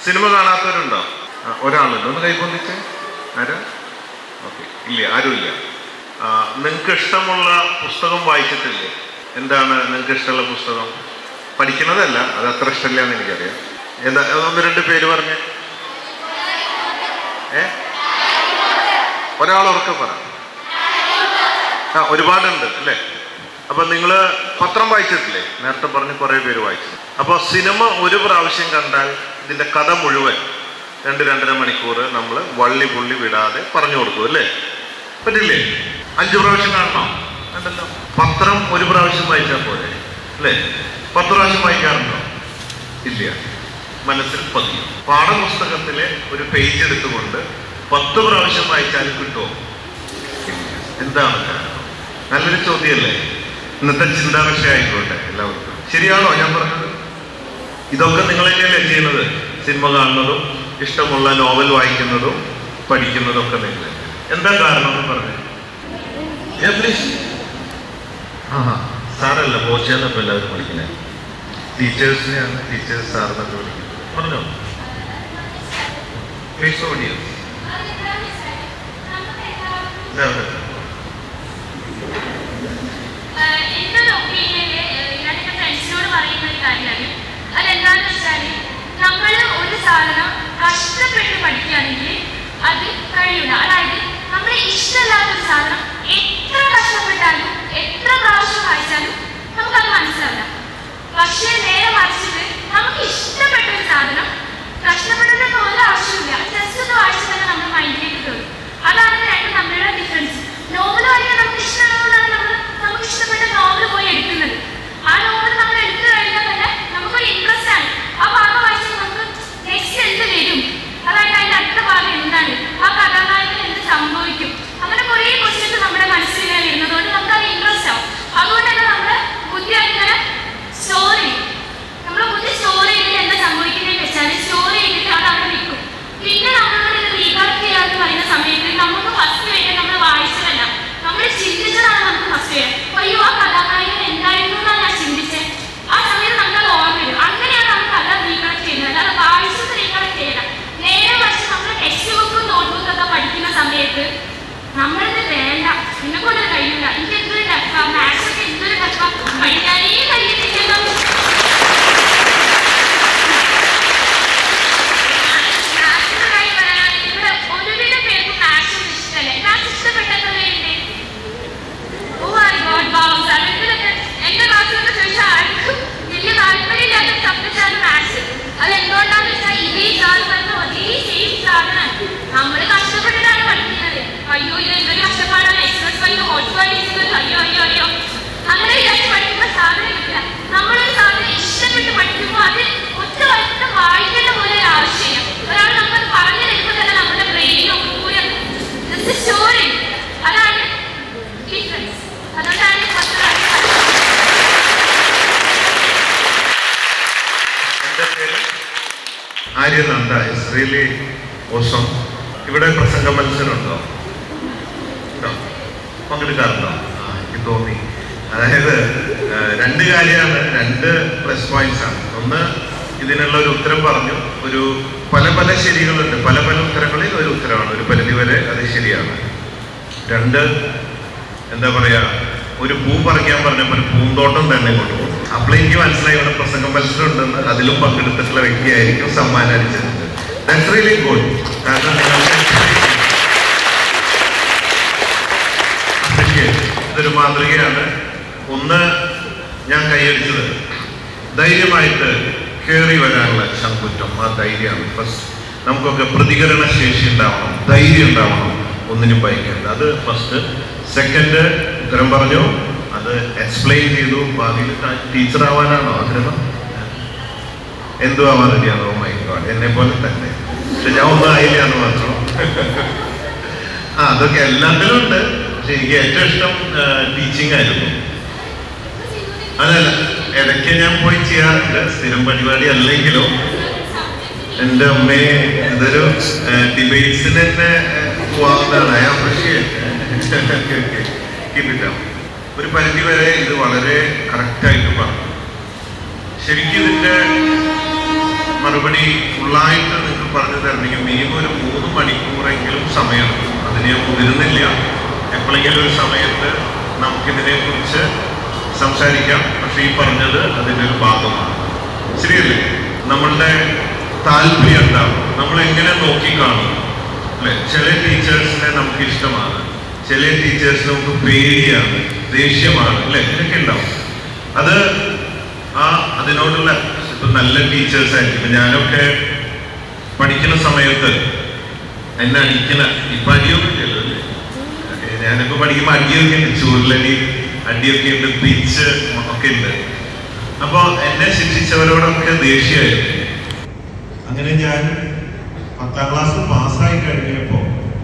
Cinema കാണാത്തവരുണ്ടോ ആ, ഒരാളുണ്ട് ഒന്ന് കൈപ്പൊന്നിച്ച് ആരാ ഓക്കെ ഇല്ല ആരുമില്ല നിങ്ങൾക്ക് ഇഷ്ടമുള്ള പുസ്തകം വായിച്ചിട്ടില്ലേ എന്താണ് നിങ്ങൾക്ക് ഇഷ്ടമുള്ള പുസ്തകം പഠിക്കുന്നതല്ല അത് അത്ര ഇഷ്ടമില്ല എന്ന് എനിക്കറിയാം എന്താ ഒന്ന് രണ്ട് പേര് പറഞ്ഞ് ഏ ഒരാൾ ഉറക്കെ പറ ആ ഒരുപാടുണ്ട് അല്ലേ അപ്പൊ നിങ്ങൾ പത്രം വായിച്ചിട്ടില്ലേ നേരത്തെ പറഞ്ഞ് കുറേ പേര് വായിച്ചു അപ്പോൾ സിനിമ ഒരു പ്രാവശ്യം കണ്ടാൽ ഇതിന്റെ കഥ മുഴുവൻ രണ്ട് രണ്ടര മണിക്കൂർ നമ്മൾ വള്ളി പുള്ളി വിടാതെ പറഞ്ഞു കൊടുക്കും അല്ലേ പറ്റില്ലേ അഞ്ചു പ്രാവശ്യം കാണണം വേണ്ടല്ലോ പത്രം ഒരു പ്രാവശ്യം വായിച്ചാൽ പോരെ അല്ലേ പത്ത് പ്രാവശ്യം വായിക്കാറുണ്ടോ ഇല്ല മനസ്സിൽ പതിയും പാഠപുസ്തകത്തിലെ ഒരു പേജ് എടുത്തുകൊണ്ട് പത്ത് പ്രാവശ്യം വായിച്ചാൽ കിട്ടുമോ ഇല്ല. എന്താണ് കാരണം നല്ലൊരു ചോദ്യമല്ലേ ഇന്നത്തെ ചിന്താ വിഷയമായിക്കോട്ടെ എല്ലാവർക്കും ശരിയാണോ ഞാൻ പറഞ്ഞത് ഇതൊക്കെ നിങ്ങൾ തന്നെയല്ലേ ചെയ്യുന്നത് സിനിമ കാണുന്നതും ഇഷ്ടമുള്ള നോവൽ വായിക്കുന്നതും പഠിക്കുന്നതും ഒക്കെ നിങ്ങൾ എന്താ കാരണം എന്ന് പറഞ്ഞു പ്ലീസ് ആ സാറല്ല ബോച്ചെന്നപ്പോ എല്ലാവരും വിളിക്കുന്നത് ടീച്ചേഴ്സിനെയാണ് ടീച്ചേഴ്സ് സാറിനൊക്കെ വിളിക്കുന്നത് പറഞ്ഞോ പ്ലീസ് ഓഡിയോ ആഹ് എൻ്റെ ഒരു ഒപ്പീനിയനില് ഞാൻ എൻ്റെ ഫ്രണ്ട്സിനോട് പറയുന്ന ഒരു കാര്യമാണ് അതെന്താണെന്ന് വെച്ചാൽ നമ്മൾ ഒരു സാധനം കഷ്ടപ്പെട്ട് പഠിക്കുകയാണെങ്കിൽ അത് കഴിയില്ല അതായത് നമ്മൾ ഇഷ്ടമില്ലാത്ത ഒരു സാധനം എത്ര കഷ്ടപ്പെട്ടാലും എത്ര പ്രാവശ്യം വായിച്ചാലും നമുക്കത് മനസ്സിലാവില്ല പക്ഷേ നേരെ മറിച്ചിട്ട് നമുക്ക് ഇഷ്ടപ്പെട്ട ഒരു സാധനം കഷ്ടപ്പെടേണ്ട ഒരു ആവശ്യമില്ല ജസ്റ്റ് ഒന്ന് വായിച്ചു തന്നെ നമ്മുടെ മൈൻഡിലേക്ക് കയറും അതാണ് ഇത് രണ്ടും തമ്മിലുള്ള ഡിഫറൻസ് നോവൽ വായിക്കാൻ നമുക്ക് ഇഷ്ടമുള്ളതുകൊണ്ടാണ് നമ്മൾ നമുക്ക് ഇഷ്ടപ്പെട്ട നോവൽ പോയി എടുക്കുന്നത് ആ നോവൽ നമ്മൾ എടുത്തു കഴിഞ്ഞാൽ തന്നെ നമുക്കൊരു ഇൻട്രസ്റ്റ് ആണ് ആ ഭാഗം വായിച്ചാൽ നമുക്ക് നെക്സ്റ്റ് എന്ത് വരും അതായത് അതിന്റെ അടുത്ത ഭാഗം എന്താണ് ആ കഥാനായകൻ എന്ത് സംഭവിക്കും അങ്ങനെ കുറേ ക്വസ്റ്റ്യൻസ് നമ്മുടെ മനസ്സിൽ ഇങ്ങനെ വരുന്നതുകൊണ്ട് നമുക്ക് അത് ഇൻട്രസ്റ്റ് ആവും അതുകൊണ്ട് തന്നെ നമ്മുടെ ബുദ്ധി അങ്ങനെ സ്റ്റോർ ചെയ്യും നമ്മുടെ ബുദ്ധി സ്റ്റോർ ചെയ്തിട്ട് എന്താ സംഭവിക്കുന്നതെന്ന് വെച്ചാൽ സ്റ്റോർ ചെയ്തിട്ട് അത് അവിടെ നിൽക്കും പിന്നെ നമ്മളോട് ഇത് റീകളക്ട് ചെയ്യാന്ന് പറയുന്ന സമയത്ത് നമുക്ക് ഫസ്റ്റ് വേണ്ടത് നമ്മൾ വായിച്ചതല്ല നമ്മൾ ചിന്തിച്ചതാണ് നമുക്ക് ഫസ്റ്റ് വേണ്ടത് അയ്യോ ആ കഥാനായകൻ എന്തായിരുന്നു എന്നാണ് ഞാൻ ചിന്തിച്ചത് ആ സമയത്ത് നമുക്ക് അത് ഓർമ്മ വരും അങ്ങനെയാണ് നമ്മൾ കഥ റീകളക്ട് ചെയ്യുന്നത് അല്ലാതെ വായിച്ചത് റീകളക്ട് ചെയ്യണം നേരെ മറിച്ച് നമ്മൾ ടെക്സ്റ്റ് ബുക്കും നോട്ട്ബുക്കും ഒക്കെ പഠിക്കുന്ന സമയത്ത് നമ്മളത് വേണ്ട എന്നെ കൊണ്ട് കഴിയില്ല എനിക്ക് എന്തൊരു ടഫ മാത്സ് ഒക്കെ എന്തൊരു ടഫ പഠിക്കാനേ കഴിയുന്നില്ലല്ലോ മാത്സിന്റെ കാര്യം പറയാനാണെങ്കിൽ ഇവിടെ ഒരുവിധം പേർക്ക് മാത്സ് ഒന്നും ഇഷ്ടമല്ല മാത്സ് ഇഷ്ടപ്പെട്ടവരുണ്ട് ഓ മൈ ഗോഡ് വാവ് സെവൻത്തിലൊക്കെ എന്റെ ക്ലാസ്സിലൊക്കെ ചോദിച്ചാൽ ആർക്കും വലിയ താല്പര്യമില്ലാത്ത സബ്ജക്റ്റാണ് മാത്സ് അത് എന്തുകൊണ്ടാന്ന് വെച്ചാൽ ഇതേ സാർ പറഞ്ഞ അതേ സെയിം സാധനം നമ്മൾ കഷ്ടപ്പെട്ടിട്ടാണ് പഠിക്കുന്നത് അയ്യോ ഇത് എന്തൊരു കഷ്ടപ്പാടാണ് എക്സ്പ്രസ് വൈ ഹോട്ട് വായിക്കുന്നത് അയ്യോ അയ്യോ അയ്യോ അങ്ങനെ വിചാരിച്ച് പഠിക്കുന്ന സാധനമില്ല നമ്മളൊരു സാധനം ഇഷ്ടപ്പെട്ട് പഠിക്കുമ്പോൾ അത് ഒറ്റ വട്ടം വായിക്കേണ്ട പോലെ ഒരു ആവശ്യമില്ല ഒരാൾ നമ്മൾ പറഞ്ഞു തരുമ്പോൾ തന്നെ നമ്മുടെ ബ്രെയിനും കൂടെ സ്റ്റോറി അതാണ് ഡിഫറൻസ് അതുകൊണ്ടാണ് പത്ത് എന്റെ പേര് ആര്യനന്ദ ഇസ് റിയലി ഓസം ഇവിടെ പ്രസംഗ മത്സരമുണ്ടോ ഉണ്ടോ പങ്കെടുക്കാറുണ്ടോ ആ എനിക്ക് തോന്നി അതായത് ആ, രണ്ട് കാര്യമാണ് രണ്ട് പ്ലസ് പോയിന്റ്സ് ആണ് ഒന്ന് ഇതിനുള്ള ഒരു ഉത്തരം പറഞ്ഞു ഒരു പല പല ശരികളുണ്ട് പല പല ഉത്തരങ്ങളിൽ ഒരു ഉത്തരമാണ് ഒരു പരിധി വരെ അത് ശരിയാണ് രണ്ട് എന്താ പറയാ ഒരു പൂ പറിക്കാൻ പറഞ്ഞപ്പോൾ ഒരു പൂന്തോട്ടം തന്നെ കൊണ്ടുപോകും അപ്പോൾ എനിക്ക് മനസ്സിലായി ഇവിടെ പ്രസംഗ മത്സരം ഉണ്ടെന്ന് അതിലും പങ്കെടുത്തിട്ടുള്ള വ്യക്തിയായിരിക്കും സമ്മാനം അടിച്ചിട്ടുണ്ട് ദാറ്റ്സ് റിയലി ഗുഡ് കാരണം നിങ്ങൾക്ക് appreciate. ഇതൊരു മാതൃകയാണ് ഒന്ന് ഞാൻ കൈയടിച്ചത് ധൈര്യമായിട്ട് കയറി വരാനുള്ള ചങ്കുറ്റം ആ ധൈര്യമാണ് ഫസ്റ്റ് നമുക്കൊക്കെ പ്രതികരണ ശേഷി ഉണ്ടാവണം ധൈര്യം ഉണ്ടാവണം ഒന്നിനും ഭയക്കരുത് അത് ഫസ്റ്റ് സെക്കൻഡ് ഉത്തരം പറഞ്ഞു അത് എക്സ്പ്ലെയിൻ ചെയ്തു ഭാവിയിൽ ടീച്ചർ ആവാനാണോ ആഗ്രഹം എന്തു ആവാൻ റെഡിയാണോ മൈ ഗോഡ് എന്നെ പോലെ തന്നെ പക്ഷെ ഞാൻ ഒന്നും ആയില്ല എന്ന് മാത്രം ആ അതൊക്കെ എല്ലാത്തിലും ഉണ്ട് പക്ഷെ എനിക്ക് ഏറ്റവും ഇഷ്ടം ടീച്ചിങ് ആയിരുന്നു അതല്ല ഇടയ്ക്ക് ഞാൻ പോയി ചെയ്യാറുണ്ട് സ്ഥിരം പരിപാടി അല്ലെങ്കിലും എൻ്റെ അമ്മയെ ഇതൊരു ഡിബേറ്റ്സിന് തന്നെ പോവാവുന്നതാണ് ഐ അപ്രിഷിയേറ്റ് ഒരു പരിധി വരെ ഇത് വളരെ കറക്റ്റായിട്ട് പറഞ്ഞു ശരിക്കും ഇതിന്റെ മറുപടി ഫുള്ളായിട്ട് നിങ്ങൾക്ക് പറഞ്ഞു തരണമെങ്കിൽ മിനിമം ഒരു മൂന്ന് മണിക്കൂറെങ്കിലും സമയം അതിന് ഞാൻ മുതിരുന്നില്ല എപ്പോഴെങ്കിലും ഒരു സമയത്ത് നമുക്കിതിനെ കുറിച്ച് സംസാരിക്കാം പക്ഷേ ഈ പറഞ്ഞത് അതിൻ്റെ ഒരു ഭാഗമാണ് ശരിയല്ലേ നമ്മളുടെ താല്പര്യം ഉണ്ടാവും നമ്മൾ എങ്ങനെ നോക്കിക്കാണും അല്ലെ ചില ടീച്ചേഴ്സിനെ നമുക്ക് ഇഷ്ടമാണ് ചില ടീച്ചേഴ്സിനെ നമുക്ക് പേടിയാണ് ദേഷ്യമാണ് അല്ലെ ഇതൊക്കെ ഉണ്ടാവും അത് ആ അതിനോടുള്ള ഇപ്പൊ നല്ല ടീച്ചേഴ്സ് ആയിരിക്കും ഇപ്പൊ ഞാനൊക്കെ പഠിക്കുന്ന സമയത്ത് എന്നെ അടിക്കുന്ന ഇപ്പൊ അടിയൊക്കെ ഇല്ലല്ലോ അല്ലേ ഏ, ഞാനൊക്കെ പഠിക്കുമ്പോൾ അടിയൊക്കെ ഉണ്ട് ചൂരലടി അടിയൊക്കെ ഉണ്ട് പിച്ച് ഒക്കെ ഉണ്ട് അപ്പൊ എന്നെ ശിക്ഷിച്ചവരോടൊക്കെ ദേഷ്യമായിരുന്നു അങ്ങനെ ഞാൻ പത്താം ക്ലാസ് പാസ്സായി കഴിഞ്ഞപ്പോ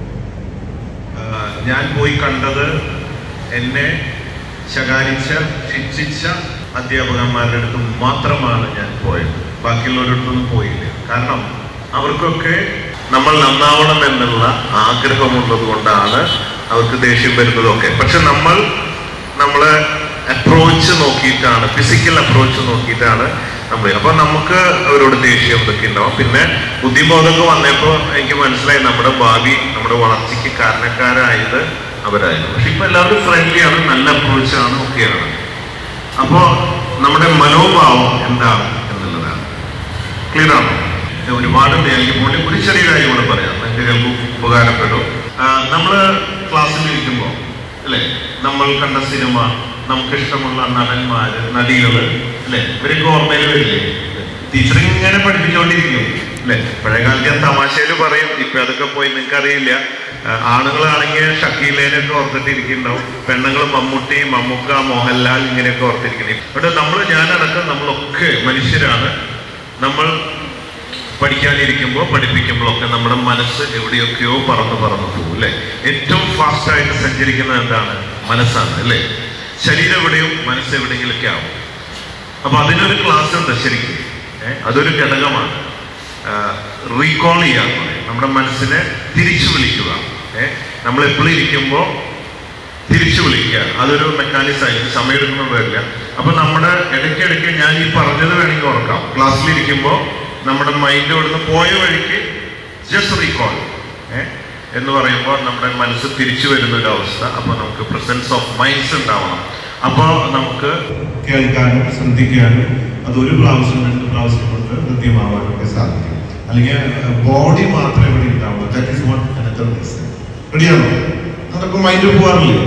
ആ, ഞാൻ പോയി കണ്ടത് എന്നെ ശകാരിച്ച ശിക്ഷിച്ച അധ്യാപകന്മാരുടെ അടുത്ത് മാത്രമാണ് ഞാൻ പോയത് ബാക്കിയുള്ളവരടുത്തൊന്നും പോയില്ല കാരണം അവർക്കൊക്കെ നമ്മൾ നന്നാവണം എന്നുള്ള ആഗ്രഹമുള്ളത് കൊണ്ടാണ് അവർക്ക് ദേഷ്യം വരുന്നതൊക്കെ പക്ഷെ നമ്മൾ നമ്മളെ അപ്രോച്ച് നോക്കിയിട്ടാണ് ഫിസിക്കൽ അപ്രോച്ച് നോക്കിയിട്ടാണ് നമ്മൾ അപ്പൊ നമുക്ക് അവരോട് ദേഷ്യം ഇതൊക്കെ ഉണ്ടാവും പിന്നെ ബുദ്ധിബോധമൊക്കെ വന്നപ്പോൾ എനിക്ക് മനസ്സിലായി നമ്മുടെ ഭാവി നമ്മുടെ വളർച്ചയ്ക്ക് കാരണക്കാരായത് അവരായിരുന്നു പക്ഷെ ഇപ്പൊ എല്ലാവരും ഫ്രണ്ട്ലിയാണ് നല്ല അപ്രോച്ചാണ് ഒക്കെയാണ് അപ്പോ നമ്മുടെ മനോഭാവം എന്താണ് എന്നുള്ളതാണ് ക്ലിയർ ആണോ ഇത് ഒരുപാടുണ്ട് എനിക്ക് പോലെ ഒരു ചെറിയ കാര്യം കൂടെ പറയാം നിങ്ങൾക്ക് ചിലപ്പോൾ ഉപകാരപ്പെടും ആ, നമ്മള് ക്ലാസ്സിൽ ഇരിക്കുമ്പോൾ അല്ലെ നമ്മൾ കണ്ട സിനിമ നമുക്ക് ഇഷ്ടമുള്ള നടന്മാര് നടികള് അല്ലെ ഇവരൊക്കെ ഓർമ്മയിൽ വരില്ലേ ടീച്ചർ ഇങ്ങനെ പഠിപ്പിച്ചുകൊണ്ടിരിക്കും അല്ലെ പഴയ കാലത്ത് ഞാൻ തമാശയിൽ പറയും ഇപ്പൊ അതൊക്കെ പോയി നിങ്ങൾക്ക് അറിയില്ല ആ, ആണുങ്ങളാണെങ്കിൽ ഷക്കീലേനൊക്കെ ഓർത്തിട്ടിരിക്കുന്നുണ്ടാവും പെണ്ണുങ്ങൾ മമ്മൂട്ടി മമ്മൂക്ക മോഹൻലാൽ ഇങ്ങനെയൊക്കെ ഓർത്തിരിക്കുന്നത് ഇവിടെ നമ്മൾ ഞാനടക്കം നമ്മളൊക്കെ മനുഷ്യരാണ് നമ്മൾ പഠിക്കാനിരിക്കുമ്പോൾ പഠിപ്പിക്കുമ്പോഴൊക്കെ നമ്മുടെ മനസ്സ് എവിടെയൊക്കെയോ പറന്ന് പറന്ന് പോകും അല്ലെ ഏറ്റവും ഫാസ്റ്റ് ആയിട്ട് സഞ്ചരിക്കുന്നത് എന്താണ് മനസ്സാണ് അല്ലേ ശരീരം എവിടെയും മനസ്സ് എവിടെയെങ്കിലൊക്കെ ആവും അപ്പൊ അതിനൊരു ക്ലാസ് ഉണ്ട് ശരിക്കും ഏ, അതൊരു ഘടകമാണ് റീകോൾ ചെയ്യാൻ പറയും നമ്മുടെ മനസ്സിനെ തിരിച്ചു വിളിക്കുക ഏഹ് നമ്മൾ എപ്പോഴും ഇരിക്കുമ്പോൾ തിരിച്ചു വിളിക്കുക അതൊരു മെക്കാനിസം ആയിരിക്കും സമയം എടുക്കുന്ന വരില്ല അപ്പൊ നമ്മുടെ ഇടയ്ക്കിടയ്ക്ക് ഞാൻ ഈ പറഞ്ഞത് വേണമെങ്കിൽ ഓർക്കാം ക്ലാസ്സിലിരിക്കുമ്പോൾ നമ്മുടെ മൈൻഡ് ഇവിടുന്ന് പോയ വഴിക്ക് ജസ്റ്റ് റീകോൾ എന്ന് പറയുമ്പോൾ നമ്മുടെ മനസ്സ് തിരിച്ചു വരുന്ന ഒരു അവസ്ഥ അപ്പൊ നമുക്ക് പ്രസൻസ് ഓഫ് മൈൻഡ്സ് ഉണ്ടാവണം അപ്പോൾ നമുക്ക് കേൾക്കാനും ശ്രദ്ധിക്കാനും അത് ഒരു പ്രാവശ്യം രണ്ട് പ്രാവശ്യം കൊണ്ട് ഹൃദ്യമാവാനും ഒക്കെ സാധിക്കും അല്ലെങ്കിൽ ബോഡി മാത്രമേ ഇവിടെ ഉണ്ടാവുള്ളൂ ദാറ്റ് ഈസ് വാട്ട് അനദർ റെഡിയാണോ അതൊക്കെ മൈൻഡ് പോവാറില്ലേ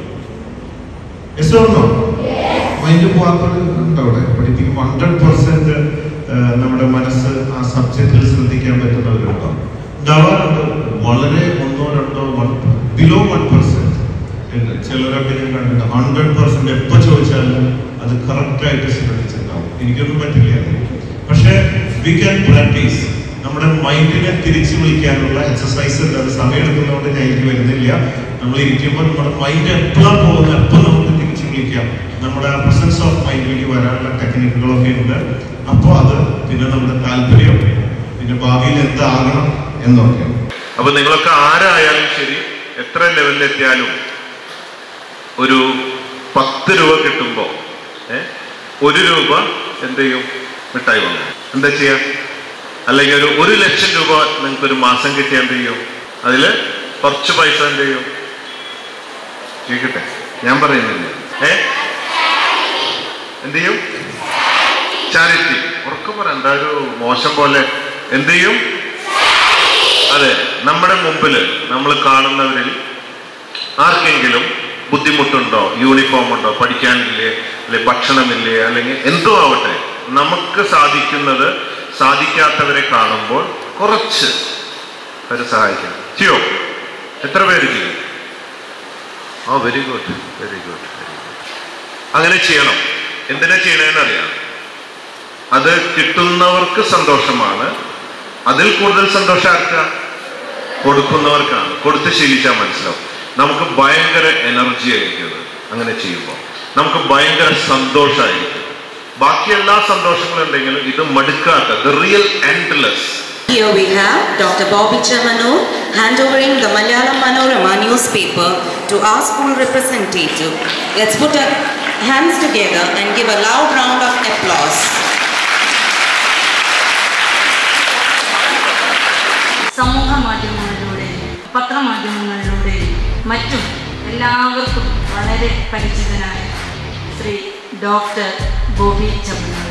യെസ് ഓർണോ മൈൻഡ് പോവാത്തത് ഉണ്ടോ അവിടെ പഠിപ്പിക്കുമ്പോൾ ഹൺഡ്രഡ് പെർസെന്റ് നമ്മുടെ മനസ്സ് ആ സബ്ജക്റ്റിൽ ശ്രദ്ധിക്കാൻ പറ്റുന്നവരുണ്ടോ ഉണ്ടാവാറുണ്ട് വളരെ ഒന്നോ രണ്ടോ വൺ ബിലോ വൺ പെർസെന്റ് ഉണ്ട് ചിലരൊക്കെ ഞാൻ കണ്ടിട്ട് ഹൺഡ്രഡ് പെർസെന്റ് എപ്പോ ചോദിച്ചാലും അത് കറക്റ്റ് ആയിട്ട് ശ്രദ്ധിച്ചിട്ടുണ്ടാവും എനിക്കൊന്നും പറ്റില്ല പക്ഷെ വി ക്യാൻ പ്രാക്ടീസ് നമ്മുടെ മൈൻഡിനെ തിരിച്ചു വിളിക്കാനുള്ള എക്സസൈസ് ഉണ്ട് അത് സമയം എടുക്കുന്നതുകൊണ്ട് ഞാൻ എനിക്ക് വരുന്നില്ല നമ്മൾ ഇരിക്കുമ്പോൾ നമ്മുടെ മൈൻഡ് എപ്പോഴാണ് പോകുന്നത് എപ്പോൾ നമുക്ക് തിരിച്ചു വിളിക്കാം നമ്മുടെ പ്രസൻസ് ഓഫ് മൈൻഡിലേക്ക് വരാനുള്ള ടെക്നിക്കുകളൊക്കെ ഉണ്ട് അപ്പോൾ അത് പിന്നെ നമ്മുടെ താല്പര്യം പിന്നെ ഭാവിയിൽ എന്താകണം എന്നൊക്കെ അപ്പൊ നിങ്ങളൊക്കെ ആരായാലും ശരി എത്ര ലെവലിലെത്തിയാലും ഒരു പത്ത് രൂപ കിട്ടുമ്പോൾ ഒരു രൂപ എന്ത് ചെയ്യും മിഠായി വാങ്ങും എന്താ ചെയ്യാ അല്ലെങ്കിൽ ഒരു ഒരു ലക്ഷം രൂപ നിങ്ങൾക്ക് ഒരു മാസം കിട്ടിയാൽ എന്ത് ചെയ്യും അതിൽ കുറച്ച് പൈസ എന്ത് ചെയ്യും കേൾക്കട്ടെ ഞാൻ പറയുന്നില്ല ഏ എന്ത് ചെയ്യും ചാരിറ്റി ഉറക്കം പറ എന്താ ഒരു മോശം പോലെ എന്ത് ചെയ്യും അതെ നമ്മുടെ മുമ്പിൽ നമ്മൾ കാണുന്നവരിൽ ആർക്കെങ്കിലും ബുദ്ധിമുട്ടുണ്ടോ യൂണിഫോം ഉണ്ടോ പഠിക്കാനില്ലേ അല്ലെ ഭക്ഷണമില്ലേ അല്ലെങ്കിൽ എന്തോ ആവട്ടെ നമുക്ക് സാധിക്കുന്നത് സാധിക്കാത്തവരെ കാണുമ്പോൾ കുറച്ച് അവരെ സഹായിക്കണം ചെയ്യോ എത്ര പേര് ചെയ്യും ആ very good very good very good അങ്ങനെ ചെയ്യണം എന്തിനാ ചെയ്യണമെന്ന് അറിയാം അത് കിട്ടുന്നവർക്ക് സന്തോഷമാണ് അതിൽ കൂടുതൽ സന്തോഷം ആർക്കാ കൊടുക്കുന്നവർക്കാണ് കൊടുത്ത് ശീലിച്ചാൽ മനസ്സിലാവും നമുക്ക് ഭയങ്കര എനർജി ആയിരിക്കും അത് അങ്ങനെ ചെയ്യുമ്പോൾ നമുക്ക് ഭയങ്കര സന്തോഷമായിരിക്കും ബാക്കി എല്ലാ സന്തോഷങ്ങളും ഉണ്ടെങ്കിലും ഇത് മടുക്കാത്ത the real endless Here we have Dr. Bobby Chamanur handovering the Malayalam Manorama newspaper to our school representative. Let's put our hands together and give a loud round of applause. സമൂഹ മാധ്യമങ്ങളിലൂടെയും പത്രമാധ്യമങ്ങളിലൂടെയും മറ്റും എല്ലാവർക്കും വളരെ പരിചിതനായ ശ്രീ ഡോക്ടർ ബോബി ചമ്മനൂർ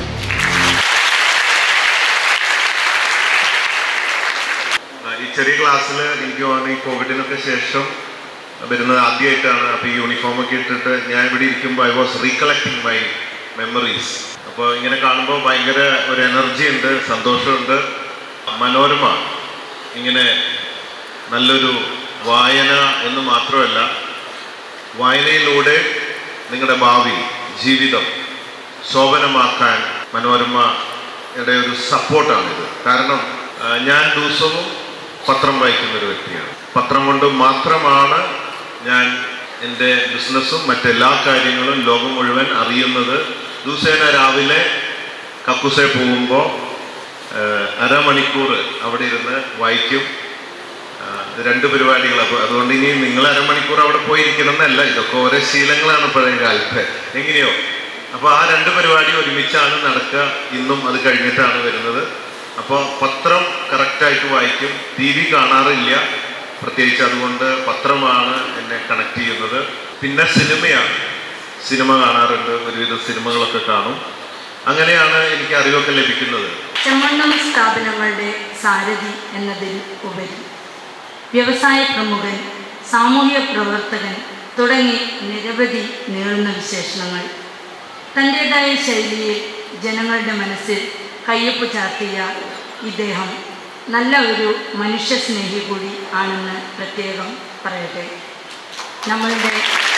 ഈ ചെറിയ ക്ലാസ്സിൽ എനിക്ക് തോന്നുന്നു ഈ കോവിഡിനൊക്കെ ശേഷം വരുന്നത് ആദ്യമായിട്ടാണ് അപ്പോൾ ഈ യൂണിഫോം ഒക്കെ ഇട്ടിട്ട് ഞാൻ ഇവിടെ ഇരിക്കുമ്പോൾ I was recollecting my memories അപ്പോൾ ഇങ്ങനെ കാണുമ്പോൾ ഭയങ്കര ഒരു എനർജി ഉണ്ട് സന്തോഷമുണ്ട് മനോരമ ഇങ്ങനെ നല്ലൊരു വായന എന്ന് മാത്രമല്ല വായനയിലൂടെ നിങ്ങളുടെ ഭാവി ജീവിതം ശോഭനമാക്കാൻ മനോരമയുടെ ഒരു സപ്പോർട്ടാണിത് കാരണം ആ, ഞാൻ ദിവസവും പത്രം വായിക്കുന്ന ഒരു വ്യക്തിയാണ് പത്രം കൊണ്ട് മാത്രമാണ് ഞാൻ എൻ്റെ ബിസിനസ്സും മറ്റെല്ലാ കാര്യങ്ങളും ലോകം മുഴുവൻ അറിയുന്നത് ദിവസേന രാവിലെ കക്കുസെ പോകുമ്പോൾ അരമണിക്കൂർ അവിടെ ഇരുന്ന് വായിക്കും ആ, ഇത് രണ്ട് പരിപാടികൾ അപ്പോൾ അതുകൊണ്ട് ഇനി നിങ്ങൾ അരമണിക്കൂർ അവിടെ പോയിരിക്കണം എന്നല്ല ഇതൊക്കെ ഓരോ ശീലങ്ങളാണ് പഴയ കാലത്ത് എങ്ങനെയോ അപ്പോൾ ആ രണ്ട് പരിപാടി ഒരുമിച്ചാണ് നടക്കുക ഇന്നും അത് കഴിഞ്ഞിട്ടാണ് വരുന്നത് അപ്പോൾ പത്രം കറക്റ്റായിട്ട് വായിക്കും ടി വി കാണാറില്ല പ്രത്യേകിച്ച് അതുകൊണ്ട് പത്രമാണ് എന്നെ കണക്ട് ചെയ്യുന്നത് പിന്നെ സിനിമയാണ് സിനിമ കാണാറുണ്ട് ഒരുവിധ സിനിമകളൊക്കെ കാണും അങ്ങനെയാണ് എനിക്ക് അറിവൊക്കെ ലഭിക്കുന്നത് ചെമ്മണ്ണം സ്ഥാപനങ്ങളുടെ സാരഥി എന്നതിൽ ഉപരി വ്യവസായ പ്രമുഖൻ സാമൂഹ്യ പ്രവർത്തകൻ തുടങ്ങി നിരവധി നീളുന്ന വിശേഷണങ്ങൾ തൻ്റെതായ ശൈലിയിൽ ജനങ്ങളുടെ മനസ്സിൽ കയ്യൊപ്പ് ചാർത്തിയ ഇദ്ദേഹം നല്ല ഒരു മനുഷ്യസ്നേഹി കൂടി ആണെന്ന് പ്രത്യേകം പറയട്ടെ നമ്മളുടെ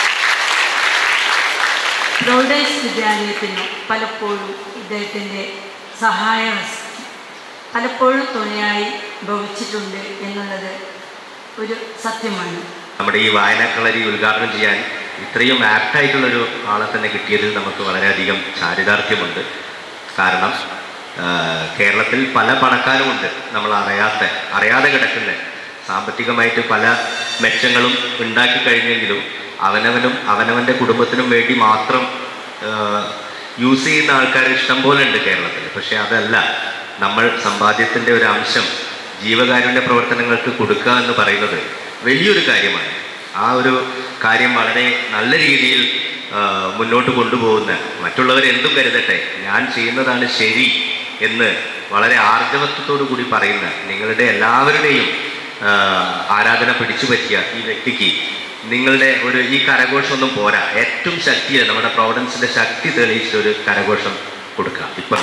പ്രൗഡേഴ്സ് വിദ്യാലയത്തിന് പലപ്പോഴും ഇദ്ദേഹത്തിൻ്റെ സഹായ പലപ്പോഴും തുണയായി ഭവിച്ചിട്ടുണ്ട് എന്നുള്ളത് ഒരു സത്യമാണ് നമ്മുടെ ഈ വായനക്കളരി ഉദ്ഘാടനം ചെയ്യാൻ ഇത്രയും ആപ്റ്റായിട്ടുള്ളൊരു ആളെ തന്നെ കിട്ടിയതിൽ നമുക്ക് വളരെയധികം ചാരിതാർത്ഥ്യമുണ്ട് കാരണം ആ, കേരളത്തിൽ പല പണക്കാരുമുണ്ട് നമ്മൾ അറിയാത്ത അറിയാതെ കിടക്കുന്ന സാമ്പത്തികമായിട്ട് പല മെച്ചങ്ങളും ഉണ്ടാക്കി കഴിഞ്ഞെങ്കിലും അവനവനും അവനവൻ്റെ കുടുംബത്തിനും വേണ്ടി മാത്രം യൂസ് ചെയ്യുന്ന ആൾക്കാർ ഇഷ്ടം പോലെ ഉണ്ട് കേരളത്തിൽ പക്ഷെ അതല്ല നമ്മൾ സമ്പാദ്യത്തിൻ്റെ ഒരു അംശം ജീവകാരുണ്യ പ്രവർത്തനങ്ങൾക്ക് കൊടുക്കുക എന്ന് പറയുന്നത് വലിയൊരു കാര്യമാണ് ആ ഒരു കാര്യം വളരെ നല്ല രീതിയിൽ ആ, മുന്നോട്ട് കൊണ്ടുപോകുന്ന മറ്റുള്ളവർ എന്തും കരുതട്ടെ ഞാൻ ചെയ്യുന്നതാണ് ശരി എന്ന് വളരെ ആർജവത്വത്തോടു കൂടി പറയുന്ന നിങ്ങളുടെ എല്ലാവരുടെയും ആ, ആരാധന പിടിച്ചു പറ്റിയ ഈ വ്യക്തിക്ക് നിങ്ങളുടെ ഒരു ഈ കരഘോഷമൊന്നും പോരാ ഏറ്റവും ശക്തിയെ നമ്മുടെ പ്രോവിഡൻസിന്റെ ശക്തി തെളിയിച്ച ഒരു കരഘോഷം കൊടുക്കുക ഇപ്പം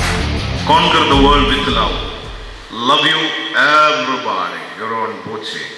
Conquer the world with love. Love you, everybody. Your own Boche.